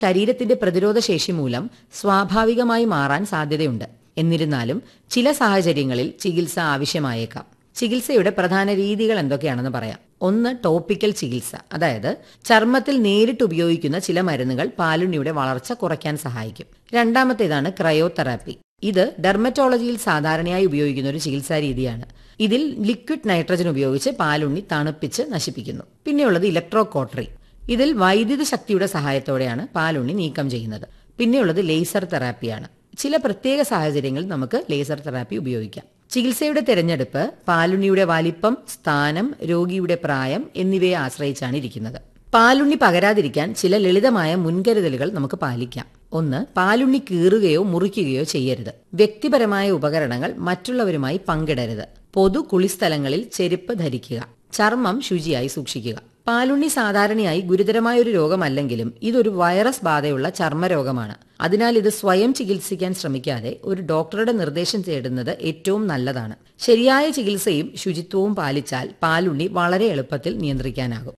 ശരീരത്തിന്റെ പ്രതിരോധ ശേഷി മൂലം സ്വാഭാവികമായി മാറാൻ സാധ്യതയുണ്ട് എന്നിരുന്നാലും ചില സാഹചര്യങ്ങളിൽ ചികിത്സ ആവശ്യമായേക്കാം ചികിത്സയുടെ പ്രധാന രീതികൾ എന്തൊക്കെയാണെന്ന് പറയാം ഒന്ന് ടോപ്പിക്കൽ ചികിത്സ അതായത് ചർമ്മത്തിൽ നേരിട്ട് ഉപയോഗിക്കുന്ന ചില മരുന്നുകൾ പാലുണ്ണിയുടെ വളർച്ച കുറയ്ക്കാൻ സഹായിക്കും രണ്ടാമത്തേതാണ് ക്രയോതെറാപ്പി ഇത് ഡെർമറ്റോളജിയിൽ സാധാരണയായി ഉപയോഗിക്കുന്ന ഒരു ചികിത്സാ രീതിയാണ് ഇതിൽ ലിക്വിഡ് നൈട്രജൻ ഉപയോഗിച്ച് പാലുണ്ണി തണുപ്പിച്ച് നശിപ്പിക്കുന്നു പിന്നെയുള്ളത് ഇലക്ട്രോ കോട്ടറി ഇതിൽ വൈദ്യുത ശക്തിയുടെ സഹായത്തോടെയാണ് പാലുണ്ണി നീക്കം ചെയ്യുന്നത് പിന്നെയുള്ളത് ലേസർ തെറാപ്പിയാണ് ചില പ്രത്യേക സാഹചര്യങ്ങളിൽ നമുക്ക് ലേസർ തെറാപ്പി ഉപയോഗിക്കാം ചികിത്സയുടെ തിരഞ്ഞെടുപ്പ് പാലുണ്ണിയുടെ വലിപ്പം സ്ഥാനം രോഗിയുടെ പ്രായം എന്നിവയെ ആശ്രയിച്ചാണ് ഇരിക്കുന്നത് പാലുണ്ണി പകരാതിരിക്കാൻ ചില ലളിതമായ മുൻകരുതലുകൾ നമുക്ക് പാലിക്കാം ഒന്ന് പാലുണ്ണി കീറുകയോ മുറിക്കുകയോ ചെയ്യരുത് വ്യക്തിപരമായ ഉപകരണങ്ങൾ മറ്റുള്ളവരുമായി പങ്കിടരുത് പൊതു കുളിസ്ഥലങ്ങളിൽ ചെരുപ്പ് ധരിക്കുക ചർമ്മം ശുചിയായി സൂക്ഷിക്കുക പാലുണ്ണി സാധാരണയായി ഗുരുതരമായ ഒരു രോഗമല്ലെങ്കിലും ഇതൊരു വൈറസ് ബാധയുള്ള ചർമ്മരോഗമാണ് അതിനാൽ ഇത് സ്വയം ചികിത്സിക്കാൻ ശ്രമിക്കാതെ ഒരു ഡോക്ടറുടെ നിർദ്ദേശം തേടുന്നത് ഏറ്റവും നല്ലതാണ് ശരിയായ ചികിത്സയും ശുചിത്വവും പാലിച്ചാൽ പാലുണ്ണി വളരെ എളുപ്പത്തിൽ നിയന്ത്രിക്കാനാകും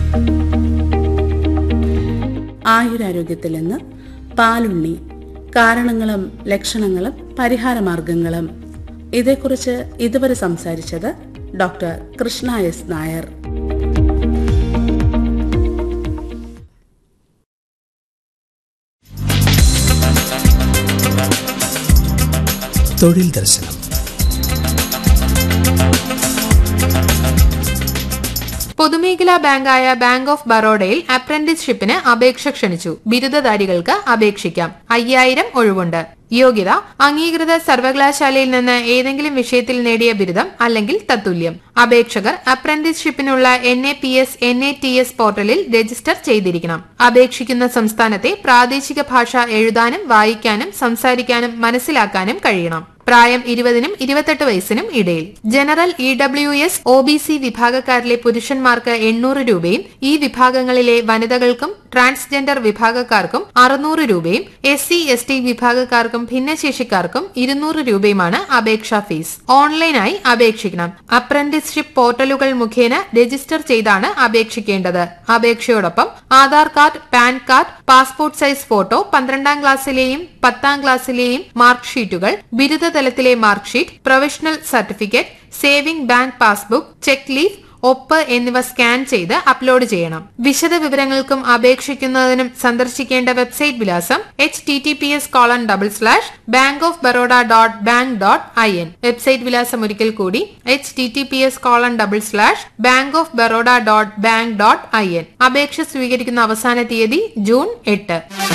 ആയുരാരോഗ്യത്തിൽ നിന്ന് പാലുണ്ണി കാരണങ്ങളും ലക്ഷണങ്ങളും പരിഹാരമാർഗങ്ങളും ഇതേക്കുറിച്ച് ഇതുവരെ സംസാരിച്ചത് ഡോക്ടർ കൃഷ്ണ എസ് നായർ തൊഴിൽ ദർശനം പൊതുമേഖലാ ബാങ്കായ ബാങ്ക് ഓഫ് ബറോഡയിൽ അപ്രന്റീസ്ഷിപ്പിന് അപേക്ഷ ക്ഷണിച്ചു ബിരുദധാരികൾക്ക് അപേക്ഷിക്കാം അയ്യായിരം ഒഴിവുണ്ട് യോഗ്യത അംഗീകൃത സർവകലാശാലയിൽ നിന്ന് ഏതെങ്കിലും വിഷയത്തിൽ നേടിയ ബിരുദം അല്ലെങ്കിൽ തത്തുല്യം അപേക്ഷകർ അപ്രന്റീസ്ഷിപ്പിനുള്ള N A P S N A T S പോർട്ടലിൽ രജിസ്റ്റർ ചെയ്തിരിക്കണം അപേക്ഷിക്കുന്ന സംസ്ഥാനത്തെ പ്രാദേശിക ഭാഷ എഴുതാനും വായിക്കാനും സംസാരിക്കാനും മനസ്സിലാക്കാനും കഴിയണം പ്രായം ഇരുപതിനും ഇരുപത്തെട്ട് വയസ്സിനും ഇടയിൽ general E W S O B C വിഭാഗക്കാരിലെ പുരുഷന്മാർക്ക് എണ്ണൂറ് രൂപയും ഈ വിഭാഗങ്ങളിലെ വനിതകൾക്കും ട്രാൻസ്ജെൻഡർ വിഭാഗക്കാർക്കും അറുന്നൂറ് രൂപയും എസ് സി എസ് ടി വിഭാഗക്കാർക്കും ഭിന്നശേഷിക്കാർക്കും ഇരുന്നൂറ് രൂപയുമാണ് അപേക്ഷാ ഫീസ് ഓൺലൈനായി അപേക്ഷിക്കണം അപ്രന്റീസ്ഷിപ്പ് പോർട്ടലുകൾ മുഖേന രജിസ്റ്റർ ചെയ്താണ് അപേക്ഷിക്കേണ്ടത് അപേക്ഷയോടൊപ്പം Aadhaar card PAN card passport size photo പന്ത്രണ്ടാം ക്ലാസ്സിലെയും പത്താം ക്ലാസ്സിലെയും മാർക്ക് ഷീറ്റുകൾ ബിരുദതലത്തിലെ mark sheet professional certificate saving bank passbook cheque leaf ഒപ്പ് എന്നിവ സ്കാൻ ചെയ്ത് അപ്ലോഡ് ചെയ്യണം വിശദ വിവരങ്ങൾക്കും അപേക്ഷിക്കുന്നതിനും സന്ദർശിക്കേണ്ട വെബ്സൈറ്റ് വിലാസം H T T P S colon double slash bank of Baroda dot bank dot I N website വിലാസം ഒരിക്കൽ കൂടി H T T P S colon double slash bank of Baroda dot bank dot I N അപേക്ഷ സ്വീകരിക്കുന്ന അവസാന തീയതി June എട്ട്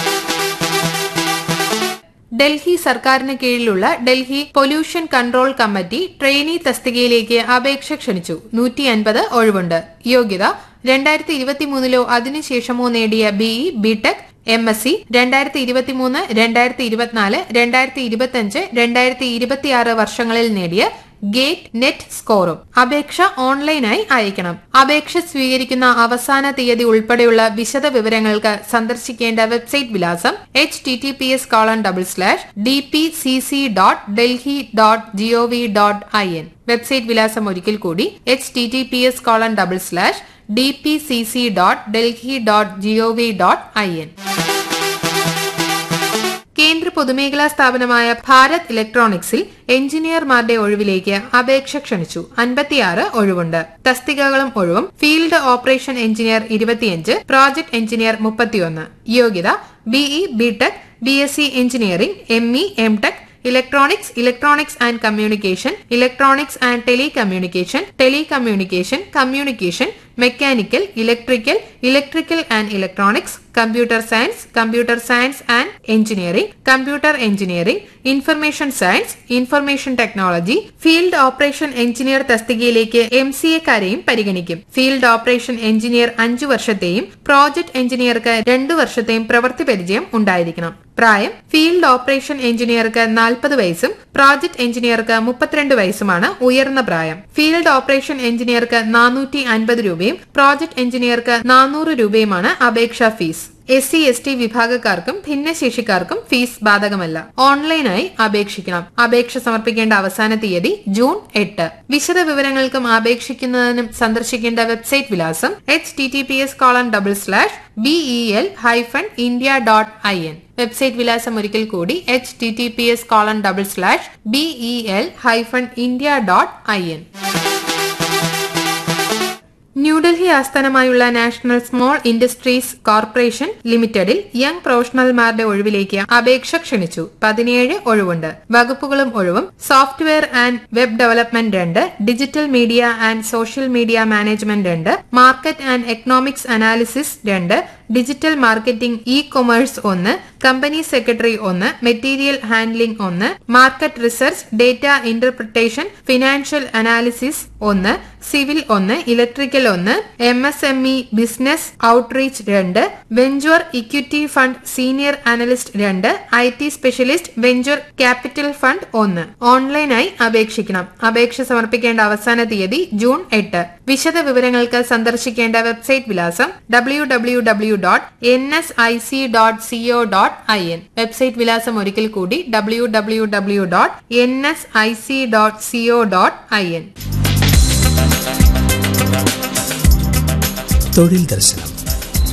ഡൽഹി സർക്കാരിന് കീഴിലുള്ള Delhi pollution control committee trainee തസ്തികയിലേക്ക് അപേക്ഷ ക്ഷണിച്ചു നൂറ്റി അൻപത് ഒഴിവുണ്ട് യോഗ്യത രണ്ടായിരത്തി ഇരുപത്തിമൂന്നിലോ അതിനുശേഷമോ നേടിയ B E B Tech M S C രണ്ടായിരത്തി ഇരുപത്തിമൂന്ന് രണ്ടായിരത്തി ഇരുപത്തിനാല് രണ്ടായിരത്തി ഇരുപത്തിയഞ്ച് രണ്ടായിരത്തി ഇരുപത്തിയാറ് വർഷങ്ങളിൽ നേടിയ ഗേറ്റ് നെറ്റ് സ്കോറും അപേക്ഷ ഓൺലൈനായി അയക്കണം അപേക്ഷ സ്വീകരിക്കുന്ന അവസാന തീയതി ഉൾപ്പെടെയുള്ള വിശദ വിവരങ്ങൾക്ക് സന്ദർശിക്കേണ്ട വെബ്സൈറ്റ് വിലാസം H T T P S colon double slash D P C C dot Delhi dot GOV dot I N website വിലാസം ഒരിക്കൽ കൂടി H T T P S colon double slash D P C C dot Delhi dot GOV dot I N കേന്ദ്ര പൊതുമേഖലാ സ്ഥാപനമായ ഭാരത് ഇലക്ട്രോണിക്സിൽ എഞ്ചിനീയർമാരുടെ ഒഴിവിലേക്ക് അപേക്ഷ ക്ഷണിച്ചു അൻപത്തിയാറ് ഒഴിവുണ്ട് തസ്തികകളും ഒഴിവും ഫീൽഡ് ഓപ്പറേഷൻ എഞ്ചിനീയർ ഇരുപത്തിയഞ്ച് പ്രോജക്ട് എഞ്ചിനീയർ മുപ്പത്തിയൊന്ന് യോഗ്യത B E B Tech B S C engineering M E M tech electronics electronics and communication electronics and telecommunication telecommunication communication mechanical electrical electrical and electronics computer science computer science and engineering computer engineering information science information technology field operation engineer തസ്തികയിലേക്ക് M C എക്കാരെയും പരിഗണിക്കും field operation engineer അഞ്ചു വർഷത്തെയും project എഞ്ചിനീയർക്ക് രണ്ടു വർഷത്തെയും പ്രവൃത്തി പരിചയം ഉണ്ടായിരിക്കണം പ്രായം ഫീൽഡ് ഓപ്പറേഷൻ എഞ്ചിനീയർക്ക് നാൽപ്പത് വയസ്സും പ്രോജക്ട് എഞ്ചിനീയർക്ക് മുപ്പത്തിരണ്ട് വയസ്സുമാണ് ഉയർന്ന പ്രായം ഫീൽഡ് ഓപ്പറേഷൻ എഞ്ചിനീയർക്ക് നാനൂറ്റി അൻപത് രൂപയും പ്രോജക്ട് എഞ്ചിനീയർക്ക് നാനൂറ് രൂപയുമാണ് അപേക്ഷാ fees S C S T വിഭാഗക്കാർക്കും ഭിന്നശേഷിക്കാർക്കും ഫീസ് ബാധകമല്ല ഓൺലൈനായി അപേക്ഷിക്കണം അപേക്ഷ സമർപ്പിക്കേണ്ട അവസാന തീയതി ജൂൺ എട്ട് വിശദ വിവരങ്ങൾക്കും അപേക്ഷിക്കുന്നതിനും സന്ദർശിക്കേണ്ട വെബ്സൈറ്റ് വിലാസം H T T P S colon double slash B E L hyphen India dot I N website വിലാസം ഒരിക്കൽ കൂടി H T T P S colon double slash B E L hyphen India dot I N New Delhi ആസ്ഥാനമായുള്ള national small industries corporation ലിമിറ്റഡിൽ young പ്രൊഫഷണൽമാരുടെ ഒഴിവിലേക്ക് അപേക്ഷ ക്ഷണിച്ചു പതിനേഴ് ഒഴിവുണ്ട് വകുപ്പുകളും ഒഴിവും സോഫ്റ്റ്വെയർ ആൻഡ് വെബ് ഡെവലപ്മെന്റ് രണ്ട് digital media and social media management രണ്ട് മാർക്കറ്റ് ആൻഡ് എക്കണോമിക്സ് അനാലിസിസ് രണ്ട് ഡിജിറ്റൽ മാർക്കറ്റിംഗ് ഇ കൊമേഴ്സ് ഒന്ന് കമ്പനി സെക്രട്ടറി ഒന്ന് മെറ്റീരിയൽ ഹാൻഡ്ലിംഗ് ഒന്ന് market research data interpretation financial analysis ഒന്ന് സിവിൽ ഒന്ന് ഇലക്ട്രിക്കൽ ഒന്ന് M S M E business outreach രണ്ട് venture equity fund senior analyst രണ്ട് I T specialist venture capital fund ഒന്ന് ഓൺലൈനായി അപേക്ഷിക്കണം അപേക്ഷ സമർപ്പിക്കേണ്ട അവസാന തീയതി ജൂൺ എട്ട് വിശദ വിവരങ്ങൾക്ക് സന്ദർശിക്കേണ്ട വെബ്സൈറ്റ് വിലാസം W W W dot N S I C dot CO dot I N website വിലാസം ഒരിക്കൽ കൂടി W W W dot N S I C dot CO dot I N തൊഴിൽ ദർശനം